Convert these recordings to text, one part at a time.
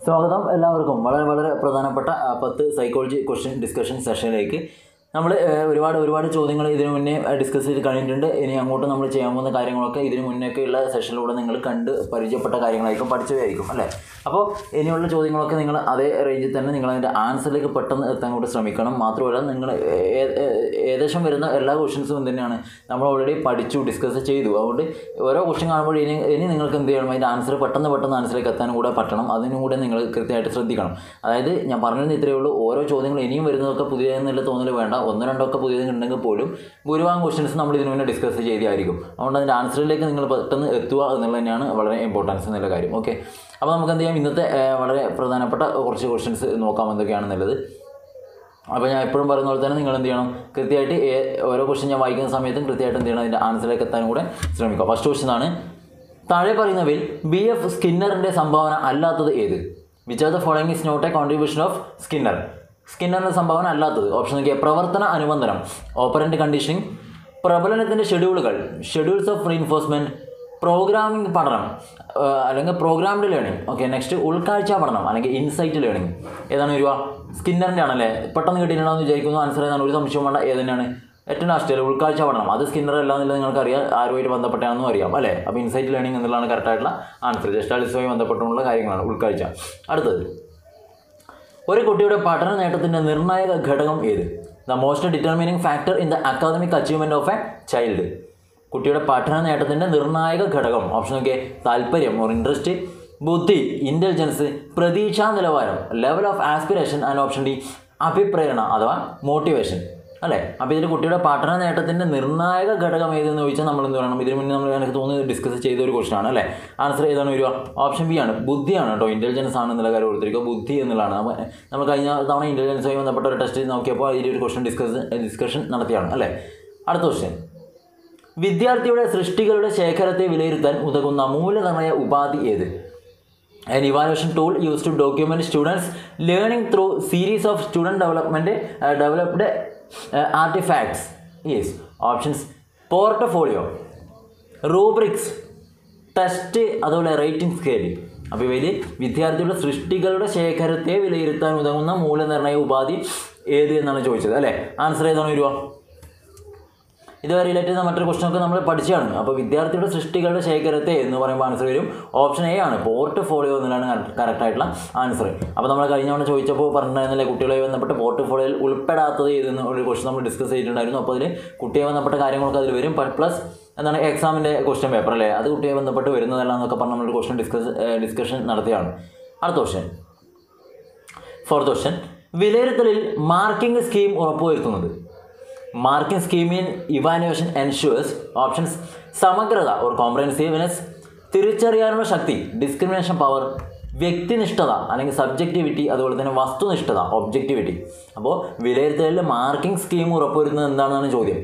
സ്വാഗതം എല്ലാവർക്കും വളരെ വളരെ പ്രധാനപ്പെട്ട ആ, പത്ത് സൈക്കോളജി ക്വസ്റ്റ്യൻ ഡിസ്കഷൻ സെഷനിലേക്ക് നമ്മൾ ഒരുപാട് ഒരുപാട് ചോദ്യങ്ങൾ ഇതിനു മുന്നേ ഡിസ്കസ് ചെയ്ത് കഴിഞ്ഞിട്ടുണ്ട് ഇനി അങ്ങോട്ട് നമ്മൾ ചെയ്യാൻ പോകുന്ന കാര്യങ്ങളൊക്കെ ഇതിനു മുന്നേയൊക്കെയുള്ള സെഷനിലൂടെ നിങ്ങൾ കണ്ട് പരിചയപ്പെട്ട കാര്യങ്ങളായിരിക്കും പഠിച്ചവയായിരിക്കും അല്ലേ അപ്പോൾ ഇനിയുള്ള ചോദ്യങ്ങളൊക്കെ നിങ്ങൾ അതേ റേഞ്ചിൽ തന്നെ നിങ്ങൾ അതിൻ്റെ ആൻസറിലേക്ക് പെട്ടെന്ന് എത്താൻ കൂടി ശ്രമിക്കണം മാത്രമല്ല നിങ്ങൾ ഏ- ഏ- ഏകദേശം വരുന്ന എല്ലാ ക്വസ്റ്റ്യൻസും തന്നെയാണ് നമ്മൾ ഓൾറെഡി പഠിച്ചു ഡിസ്കസ് ചെയ്തു അതുകൊണ്ട് ഓരോ ക്വസ്റ്റ്യൻ കാണുമ്പോൾ ഇനി ഇനി നിങ്ങൾക്ക് എന്ത് ചെയ്യണം അതിൻ്റെ ആൻസർ പെട്ടെന്ന് പെട്ടെന്ന് ആൻസറിലേക്ക് എത്താനും കൂടെ പറ്റണം അതിനും കൂടെ നിങ്ങൾ കൃത്യമായിട്ട് ശ്രദ്ധിക്കണം അതായത് ഞാൻ പറഞ്ഞത് ഇത്രയേ ഉള്ളൂ ഓരോ ചോദ്യങ്ങൾ ഇനിയും വരുന്നതൊക്കെ പുതിയതെന്നുള്ള തോന്നൽ വേണ്ട ഒന്നോ രണ്ടോ ഒക്കെ പുതിയതുണ്ടെങ്കിൽ പോലും ഭൂരിഭാഗം ക്വസ്റ്റ്യൻസ് നമ്മൾ ഇതിനു മുന്നേ ഡിസ്കസ് ചെയ്തായിരിക്കും അതുകൊണ്ട് അതിൻ്റെ ആൻസറിലേക്ക് നിങ്ങൾ പെട്ടെന്ന് എത്തുക എന്നുള്ളത് തന്നെയാണ് വളരെ ഇമ്പോർട്ടൻസ് എന്നുള്ള കാര്യം ഓക്കെ അപ്പോൾ നമുക്ക് എന്ത് ചെയ്യാം ഇന്നത്തെ ഏഹ്, വളരെ പ്രധാനപ്പെട്ട കുറച്ച് ക്വസ്റ്റ്യൻസ് നോക്കാം എന്തൊക്കെയാണെന്നുള്ളത് അപ്പോൾ ഞാൻ എപ്പോഴും പറയുന്ന പോലെ തന്നെ നിങ്ങൾ എന്ത് ചെയ്യണം കൃത്യമായിട്ട് ഏ- ഓരോ ക്വസ്റ്റ്യൻ ഞാൻ വായിക്കുന്ന സമയത്തും കൃത്യമായിട്ട് എന്ത് ചെയ്യണം അതിൻ്റെ ആൻസറിലേക്ക് എത്താനും കൂടെ ശ്രമിക്കുക ഫസ്റ്റ് ക്വസ്റ്റ്യൻ ആണ് താഴെ പറയുന്നവയിൽ ബി എഫ് സ്കിന്നറിൻ്റെ സംഭാവന അല്ലാത്തത് ഏത് which are the following is not a contribution of Skinner സ്കിന്നറിൻ്റെ സംഭാവന അല്ലാത്തത് ഓപ്ഷൻ നോക്കിയ പ്രവർത്തന അനുബന്ധനം ഓപ്പറൻ്റ് കണ്ടീഷനിങ് പ്രബലനത്തിൻ്റെ ഷെഡ്യൂളുകൾ ഷെഡ്യൂൾസ് ഓഫ് റീൻഫോഴ്സ്മെൻറ്റ് പ്രോഗ്രാമിംഗ് പഠനം ആ, അല്ലെങ്കിൽ പ്രോഗ്രാംഡ് ലേണിംഗ് ഓക്കെ നെക്സ്റ്റ് ഉൾക്കാഴ്ച പഠനം അല്ലെങ്കിൽ ഇൻസൈറ്റ് ലേണിംഗ് ഏതാണ് വരിക സ്കിന്നറിൻ്റെ ആണല്ലേ പെട്ടെന്ന് കിട്ടിയിട്ടുണ്ടോ എന്ന് വിചാരിക്കുന്നു ആൻസർ ഏതാണ് ഒരു സംശയം വേണ്ട ഏത് തന്നെയാണ് ഏറ്റവും ലാസ്റ്റ് അല്ലേ ഉൾക്കാഴ്ച പഠനം അത് സ്കിന്നർ അല്ല എന്നുള്ളത് നിങ്ങൾക്കറിയാം ആരുമായിട്ട് ബന്ധപ്പെട്ടാണെന്നും അറിയാം അല്ലേ അപ്പോൾ ഇൻസൈറ്റ് ലേണിംഗ് എന്നുള്ളതാണ് കറക്റ്റായിട്ടുള്ള ആൻസർ ജസ്റ്റാലിസുമായി ബന്ധപ്പെട്ടുള്ള കാര്യങ്ങളാണ് ഉൾക്കാഴ്ച അടുത്തത് ഒരു കുട്ടിയുടെ പഠന നേട്ടത്തിൻ്റെ നിർണായക ഘടകം ഏത് the most determining factor in the academic achievement of a child കുട്ടിയുടെ പഠന നേട്ടത്തിൻ്റെ നിർണായക ഘടകം ഓപ്ഷൻ നോക്കിയേ താല്പര്യം ഓർ ഇൻട്രസ്റ്റ് ബുദ്ധി ഇൻ്റലിജൻസ് പ്രതീക്ഷാ നിലവാരം level of aspiration and option D അഭിപ്രേരണ അഥവാ മോട്ടിവേഷൻ അല്ലേ അപ്പോൾ ഇതിൽ കുട്ടിയുടെ പഠന നേട്ടത്തിൻ്റെ നിർണായക ഘടകം ഏതെന്ന് ചോദിച്ചാൽ നമ്മൾ എന്ത് പറയണം ഇതിന് മുന്നേ നമ്മൾ എനിക്ക് തോന്നുന്നത് ഡിസ്കസ് ചെയ്ത ഒരു ക്വസ്റ്റൻ ആണ് അല്ലേ ആൻസർ ഏതാണ് വരിക ഓപ്ഷൻ ബി ആണ് ബുദ്ധിയാണ് കേട്ടോ ഇൻ്റലിജൻസ് ആണ് എന്നുള്ള കാര്യം കൊടുത്തിരിക്കുക ബുദ്ധി എന്നുള്ളതാണ് നമ്മൾ നമ്മൾ കഴിഞ്ഞ തവണ ഇൻ്റലിജൻസുമായി ബന്ധപ്പെട്ട ഒരു ടെസ്റ്റ് നോക്കിയപ്പോൾ അതിൽ ഒരു ക്വസ്റ്റൻ ഡിസ്കസ് ഡിസ്കഷൻ നടത്തിയാണ് അല്ലേ അടുത്ത ക്വസ്റ്റ്യൻ വിദ്യാർത്ഥിയുടെ സൃഷ്ടികളുടെ ശേഖരത്തെ വിലയിരുത്താൻ ഉതകുന്ന മൂല്യനിർണ്ണയ ഉപാധി ഏത് an evaluation tool used to document students learning through series of student development uh, developed uh, artifacts is options portfolio rubrics test അതുപോലെ റേറ്റിംഗ് സ്കെയിൽ അപ്പോൾ ഇവയിൽ വിദ്യാർത്ഥിയുടെ സൃഷ്ടികളുടെ ശേഖരത്തെ വിലയിരുത്താൻ ഉതകുന്ന മൂല്യനിർണ്ണയ ഉപാധി ഏത് എന്നാണ് ചോദിച്ചത് അല്ലേ ആൻസർ ഏതാണ് വരിക ഇതുവരെ റിലേറ്റ് ചെയ്ത മറ്റൊരു ക്വസ്റ്റൻ ഒക്കെ നമ്മൾ പഠിച്ചതാണ് അപ്പോൾ വിദ്യാർത്ഥിയുടെ സൃഷ്ടികളുടെ ശേഖരത്തെ എന്ന് പറയുമ്പോൾ ആൻസർ വരും ഓപ്ഷൻ എ ആണ് പോർട്ട്ഫോളിയോ എന്നുള്ളതാണ് കറക്റ്റ് ആയിട്ടുള്ള ആൻസർ അപ്പോൾ നമ്മൾ കഴിഞ്ഞ തവണ ചോദിച്ചപ്പോൾ പറഞ്ഞിട്ടുണ്ടായിരുന്നില്ലേ കുട്ടികളുമായി ബന്ധപ്പെട്ട് പോർട്ട്ഫോളിയോയിൽ ഉൾപ്പെടാത്തത് ഏതെന്ന് ഒരു ക്വസ്റ്റൻ നമ്മൾ ഡിസ്കസ് ചെയ്തിട്ടുണ്ടായിരുന്നു അപ്പോൾ അതിൽ കുട്ടിയെ ബന്ധപ്പെട്ട കാര്യങ്ങളൊക്കെ അതിൽ വരും പ്ലസ് എന്താണ് എക്സാമിൻ്റെ ക്വസ്റ്റ്യൻ പേപ്പർ അല്ലേ അത് കുട്ടിയെ ബന്ധപ്പെട്ട് വരുന്നതല്ല എന്നൊക്കെ പറഞ്ഞ് നമ്മളൊരു ക്വസ്റ്റൻ ഡിസ്കസ് ഡിസ്കഷൻ നടത്തിയാണ് അടുത്ത ക്വസ്റ്റ്യൻ ഫോർത്ത് ക്വസ്റ്റ്യൻ വിലയിരുത്തലിൽ മാർക്കിംഗ് സ്കീം ഉറപ്പുവരുത്തുന്നത് marking scheme in evaluation ensures options സമഗ്രത ഓർ കോംപ്രഹെൻസീവ്നെസ് തിരിച്ചറിയാനുള്ള ശക്തി ഡിസ്ക്രിമിനേഷൻ പവർ വ്യക്തിനിഷ്ഠത അല്ലെങ്കിൽ സബ്ജക്റ്റിവിറ്റി അതുപോലെ തന്നെ വസ്തുനിഷ്ഠത ഒബ്ജക്റ്റിവിറ്റി അപ്പോൾ വിലയിരുത്തലിൽ മാർക്കിംഗ് സ്കീം ഉറപ്പുവരുത്തുന്നത് എന്താണെന്നാണ് ചോദ്യം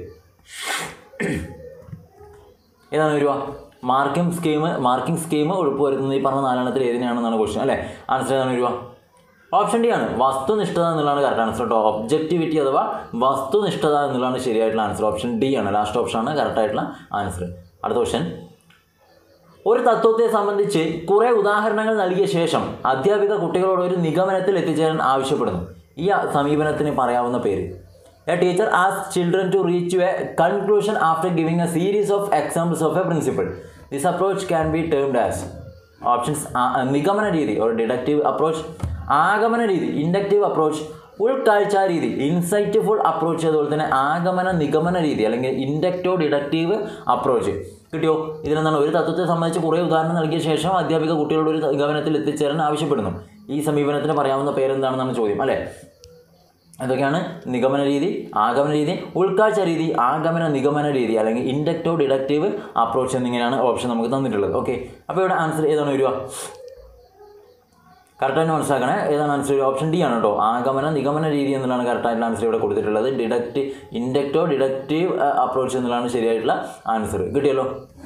ഏതാണ് വരിക മാർക്കിംഗ് സ്കീം മാർക്കിംഗ് സ്കീം ഉറപ്പുവരുത്തുന്നത് ഈ പറഞ്ഞ നാലെണ്ണത്തിൽ ഏതിനാണെന്നാണ് ക്വസ്റ്റ്യൻ അല്ലേ ആൻസർ ഏതാണ് വരിക ഓപ്ഷൻ ഡി ആണ് വസ്തുനിഷ്ഠത എന്നുള്ളതാണ് കറക്റ്റ് ആൻസർ കേട്ടോ ഒബ്ജക്റ്റിവിറ്റി അഥവാ വസ്തുനിഷ്ഠത എന്നുള്ളതാണ് ശരിയായിട്ടുള്ള ആൻസർ ഓപ്ഷൻ ഡി ആണ് ലാസ്റ്റ് ഓപ്ഷൻ ആണ് കറക്റ്റ് ആയിട്ടുള്ള ആൻസർ അടുത്ത ക്വസ്റ്റ്യൻ ഒരു തത്വത്തെ സംബന്ധിച്ച് കുറേ ഉദാഹരണങ്ങൾ നൽകിയ ശേഷം അധ്യാപിക കുട്ടികളോട് ഒരു നിഗമനത്തിൽ എത്തിച്ചേരാൻ ആവശ്യപ്പെടുന്നു ഈ സമീപനത്തിന് പറയാവുന്ന പേര് a teacher as children to reach to a conclusion after giving a series of examples of a principle this approach can be termed as options നിഗമന രീതി ഒരു ഡിഡക്റ്റീവ് അപ്രോച്ച് ആഗമന രീതി ഇൻഡക്റ്റീവ് അപ്രോച്ച് ഉൾക്കാഴ്ച രീതി ഇൻസൈറ്റ്ഫുൾ അപ്രോച്ച് അതുപോലെ തന്നെ ആഗമന നിഗമന രീതി അല്ലെങ്കിൽ ഇൻഡക്റ്റോ ഡിഡക്റ്റീവ് അപ്രോച്ച് കിട്ടിയോ ഇതിലെന്താണ് ഒരു തത്വത്തെ സംബന്ധിച്ച് കുറേ ഉദാഹരണം നൽകിയ ശേഷം അധ്യാപിക കുട്ടികളോട് ഒരു നിഗമനത്തിൽ എത്തിച്ചേരാൻ ആവശ്യപ്പെടുന്നു ഈ സമീപനത്തിന് പറയാവുന്ന പേരെന്താണെന്നാണ് ചോദ്യം അല്ലേ അതൊക്കെയാണ് നിഗമന രീതി ആഗമന രീതി ഉൾക്കാഴ്ച രീതി ആഗമന നിഗമന രീതി അല്ലെങ്കിൽ ഇൻഡക്റ്റോ ഡിഡക്റ്റീവ് അപ്രോച്ച് എന്നിങ്ങനെയാണ് ഓപ്ഷൻ നമുക്ക് തന്നിട്ടുള്ളത് ഓക്കെ അപ്പോൾ ഇവിടെ ആൻസർ ഏതാണ് വരിക കറക്റ്റായിട്ട് മനസ്സിലാക്കണേ ഏതാണ് ആൻസർ ഓപ്ഷൻ ഡി ആണ് കേട്ടോ ആഗമന നിഗമന രീതി എന്നുള്ളതാണ് കറക്റ്റായിട്ടുള്ള ആൻസർ ഇവിടെ കൊടുത്തിട്ടുള്ളത് ഡിഡക്റ്റ് ഇൻഡക്റ്റോ ഡിഡക്റ്റീവ് അപ്രോച്ച് എന്നുള്ളതാണ് ശരിയായിട്ടുള്ള ആൻസർ കിട്ടിയല്ലോ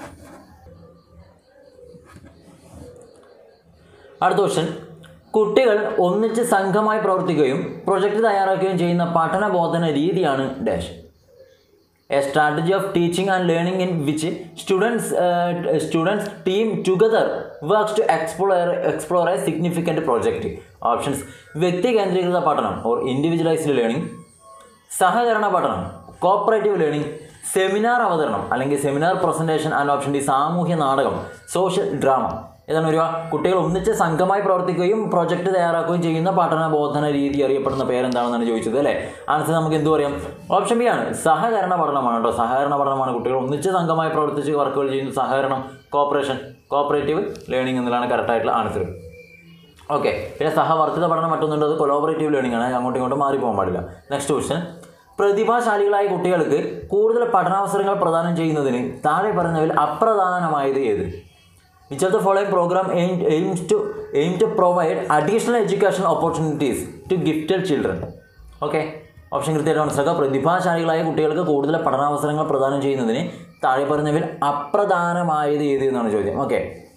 അടുത്ത ക്വസ്റ്റ്യൻ കുട്ടികൾ ഒന്നിച്ച് സംഘമായി പ്രവർത്തിക്കുകയും പ്രൊജക്റ്റ് തയ്യാറാക്കുകയും ചെയ്യുന്ന പഠന ബോധന രീതിയാണ് dash a strategy of teaching and learning in which students students team together works to explore explore a significant project options വ്യക്തി കേന്ദ്രീകൃത പഠനം ഓർ ഇൻഡിവിജ്വലൈസ്ഡ് ലേണിംഗ് സഹകരണ പഠനം കോപ്പറേറ്റീവ് ലേണിംഗ് സെമിനാർ അവതരണം അല്ലെങ്കിൽ seminar presentation and option D സാമൂഹ്യ നാടകം social drama ഇതാണ് ഒരു കുട്ടികൾ ഒന്നിച്ച് സംഘമായി പ്രവർത്തിക്കുകയും പ്രൊജക്റ്റ് തയ്യാറാക്കുകയും ചെയ്യുന്ന പഠന ബോധന രീതി അറിയപ്പെടുന്ന പേരെന്താണെന്നാണ് ചോദിച്ചത് അല്ലേ ആൻസർ നമുക്ക് എന്ത് പറയാം ഓപ്ഷൻ ബി ആണ് സഹകരണ പഠനമാണ് കേട്ടോ സഹകരണ പഠനമാണ് കുട്ടികൾ ഒന്നിച്ച് സംഘമായി പ്രവർത്തിച്ച് വർക്കുകൾ ചെയ്യുന്ന സഹകരണം കോപ്പറേഷൻ കോപ്പറേറ്റീവ് ലേണിംഗ് എന്നുള്ളതാണ് കറക്റ്റായിട്ടുള്ള ആൻസർ ഓക്കെ പിന്നെ സഹവർത്തിത പഠനം മറ്റൊന്നുണ്ട് അത് കൊളോബറേറ്റീവ് ലേണിംഗ് ആണ് അങ്ങോട്ടും ഇങ്ങോട്ടും മാറി പോകാൻ പാടില്ല നെക്സ്റ്റ് ക്വസ്റ്റ്യൻ പ്രതിഭാശാലികളായ കുട്ടികൾക്ക് കൂടുതൽ പഠനാവസരങ്ങൾ പ്രദാനം ചെയ്യുന്നതിന് താഴെ പറഞ്ഞവയിൽ അപ്രധാനമായത് ഏത് which of the following programme aim aims to aim to provide additional education opportunities to gifted children okay option കൃത്യമായിട്ട് മനസ്സിലാക്കുക പ്രതിഭാശാലികളായ കുട്ടികൾക്ക് കൂടുതൽ പഠനാവസരങ്ങൾ പ്രദാനം ചെയ്യുന്നതിന് താഴെ പറഞ്ഞവയിൽ അപ്രധാനമായത് ഏത് എന്നാണ് ചോദ്യം ഓക്കെ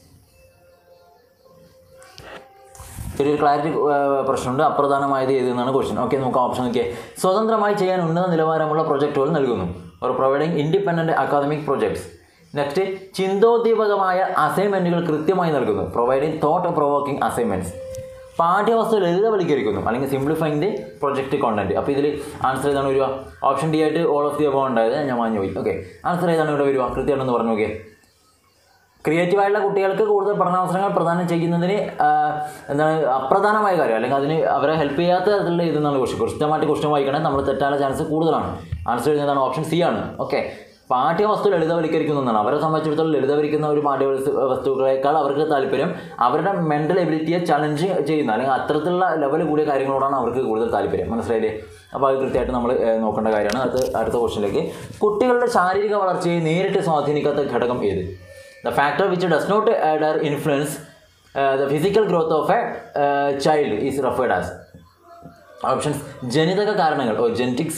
ചെറിയൊരു ക്ലാരിറ്റി പ്രശ്നമുണ്ട് അപ്രധാനമായത് ഏത് എന്നാണ് ക്വസ്റ്റ്യൻ ഓക്കെ നമുക്ക് ഓപ്ഷൻ നോക്കിയേ സ്വതന്ത്രമായി ചെയ്യാൻ ഉന്നത നിലവാരമുള്ള പ്രൊജക്റ്റുകൾ നൽകുന്നു or providing independent academic projects next ചിന്തോദ്ദീപകമായ അസൈൻമെൻറ്റുകൾ കൃത്യമായി നൽകുന്നു പ്രൊവൈഡിങ് തോട്ട് പ്രൊവോക്കിംഗ് അസൈൻമെൻറ്റ്സ് പാഠ്യവസ്തു ലളിതവൽക്കരിക്കുന്നു അല്ലെങ്കിൽ സിംപ്ലിഫൈങ് ദി പ്രൊജക്റ്റ് കോണ്ടന്റ് അപ്പോൾ ഇതിൽ ആൻസർ ഏതാണ് വരിക ഓപ്ഷൻ ഡി ആയിട്ട് ഓൾ ഓഫ് ദി അബോ ഉണ്ടായത് ഞാൻ വാങ്ങി പോയി ഓക്കെ ആൻസർ ഏതാണ് ഇവിടെ വരിക കൃത്യമാണെന്ന് പറഞ്ഞു നോക്കിയേ ക്രിയേറ്റീവായിട്ടുള്ള കുട്ടികൾക്ക് കൂടുതൽ പഠനാവസരങ്ങൾ പ്രദാനം ചെയ്യുന്നതിന് ആ, എന്താണ് അപ്രധാനമായ കാര്യം അല്ലെങ്കിൽ അതിന് അവരെ ഹെൽപ്പ് ചെയ്യാത്ത തരത്തിലുള്ള ഇതെന്നാണ് ക്വസ്റ്റ്യൻ കൃത്യമായിട്ട് ക്വസ്റ്റ്യൻ വായിക്കണേ നമ്മൾ തെറ്റാനുള്ള ചാൻസ് കൂടുതലാണ് ആൻസർ ചെയ്യുന്നതാണ് ഓപ്ഷൻ സി ആണ് ഓക്കെ പാഠ്യവസ്തു ലളിതവൽക്കരിക്കുന്നതാണ് അവരെ സംബന്ധിച്ചിടത്തോളം ലളിതവൽക്കരിക്കുന്ന ഒരു പാഠ്യ വസ്തു- വസ്തുക്കളേക്കാൾ അവർക്ക് താല്പര്യം അവരുടെ മെൻ്റൽ എബിലിറ്റിയെ ചലഞ്ച് ചെയ്യുന്ന അല്ലെങ്കിൽ അത്തരത്തിലുള്ള ലെവൽ കൂടിയ കാര്യങ്ങളോടാണ് അവർക്ക് കൂടുതൽ താല്പര്യം മനസ്സിലായില്ലേ അപ്പോൾ അത് കൃത്യമായിട്ട് നമ്മൾ ഏഹ്, നോക്കേണ്ട കാര്യമാണ് അടുത്ത അടുത്ത ക്വസ്റ്റിനിലേക്ക് കുട്ടികളുടെ ശാരീരിക വളർച്ചയെ നേരിട്ട് സ്വാധീനിക്കാത്ത ഘടകം ഏത് the factor which does not uh, influence uh, the physical growth of a uh, child is referred as options ജനിതക കാരണങ്ങൾ ഓ ജെനറ്റിക്സ്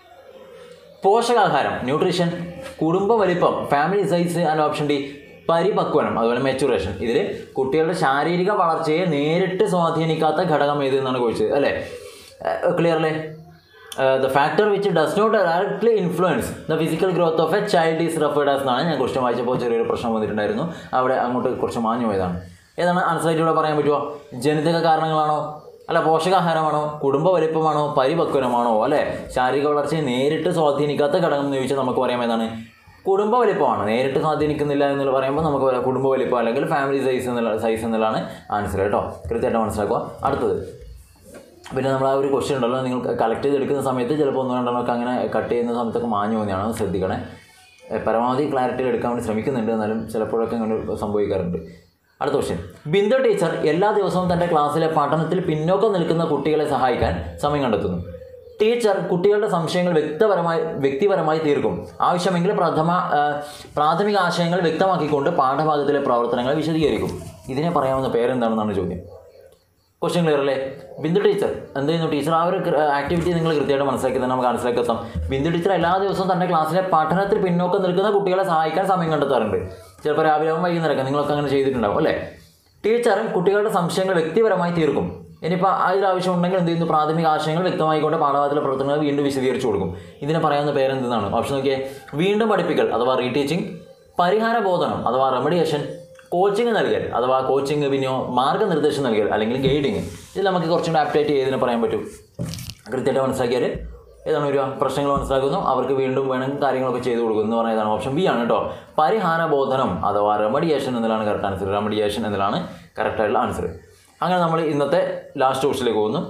പോഷകാഹാരം ന്യൂട്രീഷൻ കുടുംബ വലിപ്പം family size and option D പരിപക്വനം അതുപോലെ മെച്ചുറേഷൻ ഇതിൽ കുട്ടികളുടെ ശാരീരിക വളർച്ചയെ നേരിട്ട് സ്വാധീനിക്കാത്ത ഘടകം ഏത് എന്നാണ് ചോദിച്ചത് അല്ലേ ക്ലിയർ അല്ലേ the factor which does not directly influence the physical growth of a child is referred as എന്നാണ് ഞാൻ ക്വസ്റ്റ്യൻ വായിച്ചപ്പോൾ ചെറിയൊരു പ്രശ്നം വന്നിട്ടുണ്ടായിരുന്നു അവിടെ അങ്ങോട്ട് കുറച്ച് മാഞ്ഞു പോയതാണ് ഏതാണ് ആൻസറായിട്ട് ഇവിടെ പറയാൻ പറ്റുമോ ജനിതക കാരണങ്ങളാണോ അല്ല പോഷകാഹാരമാണോ കുടുംബ വലിപ്പമാണോ പരിപക്വനമാണോ അല്ലേ ശാരീരിക വളർച്ചയെ നേരിട്ട് സ്വാധീനിക്കാത്ത ഘടകം എന്ന് ചോദിച്ചാൽ നമുക്ക് പറയാം ഏതാണ് കുടുംബ വലിപ്പമാണ് നേരിട്ട് സ്വാധീനിക്കുന്നില്ല എന്ന് പറയുമ്പോൾ നമുക്ക് പറയാം കുടുംബ വലിപ്പം അല്ലെങ്കിൽ ഫാമിലി സൈസ് എന്നുള്ള സൈസ് എന്നുള്ളതാണ് ആൻസർ കേട്ടോ കൃത്യമായിട്ട് മനസ്സിലാക്കുക അടുത്തത് പിന്നെ നമ്മൾ ആ ഒരു ക്വസ്റ്റ്യൻ ഉണ്ടല്ലോ നിങ്ങൾ കളക്ട് ചെയ്തെടുക്കുന്ന സമയത്ത് ചിലപ്പോൾ ഒന്ന് രണ്ടെണ്ണമൊക്കെ അങ്ങനെ കട്ട് ചെയ്യുന്ന സമയത്തൊക്കെ മാഞ്ഞു പോകുന്നതാണ് അത് ശ്രദ്ധിക്കണേ എ, പരമാവധി ക്ലാരിറ്റിയിൽ എടുക്കാൻ വേണ്ടി ശ്രമിക്കുന്നുണ്ട് എന്നാലും ചിലപ്പോഴൊക്കെ അങ്ങനെ സംഭവിക്കാറുണ്ട് അടുത്ത ക്വസ്റ്റ്യൻ ബിന്ദു ടീച്ചർ എല്ലാ ദിവസവും തൻ്റെ ക്ലാസ്സിലെ പഠനത്തിൽ പിന്നോക്കം നിൽക്കുന്ന കുട്ടികളെ സഹായിക്കാൻ സമയം കണ്ടെത്തുന്നു ടീച്ചർ കുട്ടികളുടെ സംശയങ്ങൾ വ്യക്തപരമായി വ്യക്തിപരമായി തീർക്കും ആവശ്യമെങ്കിൽ പ്രഥമ ആ, പ്രാഥമിക ആശയങ്ങൾ വ്യക്തമാക്കിക്കൊണ്ട് പാഠഭാഗത്തിലെ പ്രവർത്തനങ്ങൾ വിശദീകരിക്കും ഇതിനെ പറയാവുന്ന പേരെന്താണെന്നാണ് ചോദ്യം ക്വസ്റ്റ്യൻ ക്ലിയർ അല്ലേ ബിന്ദു ടീച്ചർ എന്ത് ചെയ്യുന്നു ടീച്ചർ ആ ഒരു ആക്ടിവിറ്റി നിങ്ങൾ കൃത്യമായിട്ട് മനസ്സിലാക്കി തന്നെ നമുക്ക് മനസ്സിലാക്കി എത്താം ബിന്ദു ടീച്ചർ എല്ലാ ദിവസവും തൻ്റെ ക്ലാസ്സിലെ പഠനത്തിൽ പിന്നോക്കം നിൽക്കുന്ന കുട്ടികളെ സഹായിക്കാൻ സമയം കണ്ടെത്താറുണ്ട് ചിലപ്പോൾ രാവിലെ ആവും വൈകുന്നേരമൊക്കെ നിങ്ങളൊക്കെ അങ്ങനെ ചെയ്തിട്ടുണ്ടാവും അല്ലേ ടീച്ചർ കുട്ടികളുടെ സംശയങ്ങൾ വ്യക്തിപരമായി തീർക്കും ഇനിയിപ്പോൾ അതിൽ ആവശ്യമുണ്ടെങ്കിൽ എന്ത് ചെയ്യുന്നു പ്രാഥമിക ആശയങ്ങൾ വ്യക്തമായിക്കൊണ്ട് പാഠഭാഗത്തിലെ പ്രവർത്തനങ്ങൾ വീണ്ടും വിശദീകരിച്ചു കൊടുക്കും ഇതിനെ പറയാവുന്ന പേരെന്താണ് ഓപ്ഷൻ നോക്കിയേ വീണ്ടും പഠിപ്പിക്കൽ അഥവാ റീടീച്ചിങ് പരിഹാര ബോധനം അഥവാ റെമഡിയേഷൻ കോച്ചിങ് നൽകൽ അഥവാ കോച്ചിങ് പിന്നെയോ മാർഗ്ഗനിർദ്ദേശം നൽകൽ അല്ലെങ്കിൽ ഗൈഡിങ് ഇതിൽ നമുക്ക് കുറച്ചും കൂടെ അപ്ഡേറ്റ് ചെയ്തതിനെ പറയാൻ പറ്റും കൃത്യമായിട്ട് മനസ്സിലാക്കിയാൽ ഏതാണ് ഒരു പ്രശ്നങ്ങൾ മനസ്സിലാക്കുന്നു അവർക്ക് വീണ്ടും വേണമെങ്കിൽ കാര്യങ്ങളൊക്കെ ചെയ്തു കൊടുക്കും എന്ന് പറയുന്നതാണ് ഓപ്ഷൻ ബി ആണ് കേട്ടോ പരിഹാര ബോധനം അഥവാ റെമഡിയേഷൻ എന്നതാണ് കറക്റ്റ് ആൻസർ റെമഡിയേഷൻ എന്നതാണ് കറക്റ്റായിട്ടുള്ള ആൻസർ അങ്ങനെ നമ്മൾ ഇന്നത്തെ ലാസ്റ്റ് ക്വസ്റ്റിലേക്ക് പോകുന്നു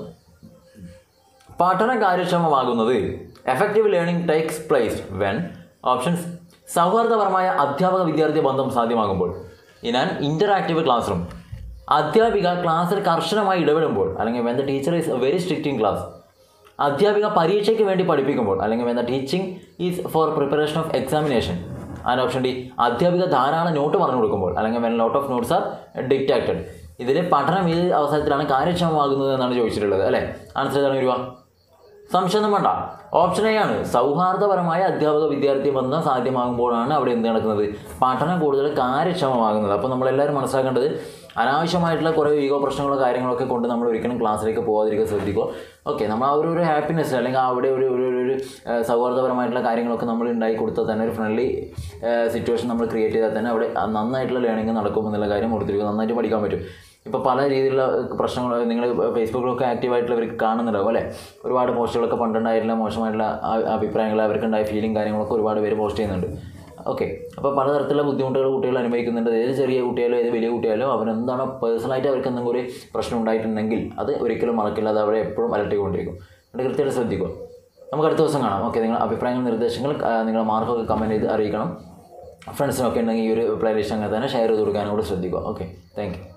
പഠനം കാര്യക്ഷമമാകുന്നത് effective learning takes place when options സൗഹാർദ്ദപരമായ അധ്യാപക വിദ്യാർത്ഥി ബന്ധം സാധ്യമാകുമ്പോൾ in an interactive classroom അധ്യാപിക ക്ലാസ്സിൽ കർശനമായി ഇടപെടുമ്പോൾ അല്ലെങ്കിൽ when the teacher is very strict in class അധ്യാപിക പരീക്ഷയ്ക്ക് വേണ്ടി പഠിപ്പിക്കുമ്പോൾ അല്ലെങ്കിൽ when the teaching is for preparation of examination and option D അധ്യാപിക ധാരാളം നോട്ട് പറഞ്ഞു കൊടുക്കുമ്പോൾ അല്ലെങ്കിൽ when lot of notes are dictated ഇതിൽ പഠനം ഏത് അവസരത്തിലാണ് കാര്യക്ഷമമാകുന്നത് എന്നാണ് ചോദിച്ചിട്ടുള്ളത് അല്ലേ ആൻസർ ഏതാണ് വരിക സംശയമൊന്നും വേണ്ട ഓപ്ഷൻ എ ആണ് സൗഹാർദ്ദപരമായ അധ്യാപക വിദ്യാർത്ഥി ബന്ധം സാധ്യമാകുമ്പോഴാണ് അവിടെ എന്ത് നടക്കുന്നത് പഠനം കൂടുതൽ കാര്യക്ഷമമാകുന്നത് അപ്പോൾ നമ്മളെല്ലാവരും മനസ്സിലാക്കേണ്ടത് അനാവശ്യമായിട്ടുള്ള കുറേ ഈഗോ പ്രശ്നങ്ങളോ കാര്യങ്ങളൊക്കെ കൊണ്ട് നമ്മൾ ഒരിക്കലും ക്ലാസ്സിലേക്ക് പോകാതിരിക്കാൻ ശ്രദ്ധിക്കുക ഓക്കെ നമ്മൾ ആ ഒരു ഒരു ഹാപ്പിനെസ് അല്ലെങ്കിൽ അവിടെ ഒരു ഒരു ഒരു ഒരു ആ, സൗഹാർദ്ദപരമായിട്ടുള്ള കാര്യങ്ങളൊക്കെ നമ്മൾ ഉണ്ടാക്കി കൊടുത്താൽ തന്നെ ഒരു ഫ്രണ്ട്ലി സിറ്റുവേഷൻ നമ്മൾ ക്രിയേറ്റ് ചെയ്താൽ തന്നെ അവിടെ ആ നന്നായിട്ടുള്ള ലേണിംഗ് നടക്കും എന്നുള്ള കാര്യം ഓർത്തിരിക്കും നന്നായിട്ട് പഠിക്കാൻ പറ്റും ഇപ്പോൾ പല രീതിയിലുള്ള പ്രശ്നങ്ങൾ നിങ്ങൾ ഫേസ്ബുക്കിലൊക്കെ ആക്റ്റീവായിട്ടുള്ളവർക്ക് കാണുന്നുണ്ടാവും അല്ലേ ഒരുപാട് പോസ്റ്റുകളൊക്കെ പണ്ടുണ്ടായിട്ടുള്ള മോശമായിട്ടുള്ള ആ- അഭിപ്രായങ്ങൾ അവർക്കുണ്ടായ ഫീലിംഗ് കാര്യങ്ങളൊക്കെ ഒരുപാട് പേര് പോസ്റ്റ് ചെയ്യുന്നുണ്ട് ഓക്കെ അപ്പോൾ പലതരത്തിലുള്ള ബുദ്ധിമുട്ടുകൾ കുട്ടികൾ അനുഭവിക്കുന്നുണ്ട് ഏത് ചെറിയ കുട്ടിയാലും ഏത് വലിയ കുട്ടിയാലും അവരെന്താണോ പേഴ്സണലായിട്ട് അവർക്ക് എന്തെങ്കിലും ഒരു പ്രശ്നം ഉണ്ടായിട്ടുണ്ടെങ്കിൽ അത് ഒരിക്കലും മറക്കില്ല അത് അവരെ എപ്പോഴും അലട്ടിക്കൊണ്ടിരിക്കും അതുകൊണ്ട് കൃത്യമായിട്ട് ശ്രദ്ധിക്കുക നമുക്ക് അടുത്ത ദിവസം കാണാം ഓക്കെ നിങ്ങളുടെ അഭിപ്രായങ്ങൾ നിർദ്ദേശങ്ങൾ ആ, നിങ്ങളുടെ മാർക്കൊക്കെ കമൻറ്റ് ചെയ്ത് അറിയിക്കണം ഫ്രണ്ട്സിനൊക്കെ ഉണ്ടെങ്കിൽ ഈ ഒരു പ്ലേലിസ്റ്റ് അങ്ങനെ തന്നെ ഷെയർ ചെയ്ത് കൊടുക്കാനും കൂടെ ശ്രദ്ധിക്കുക ഓക്കെ താങ്ക് യു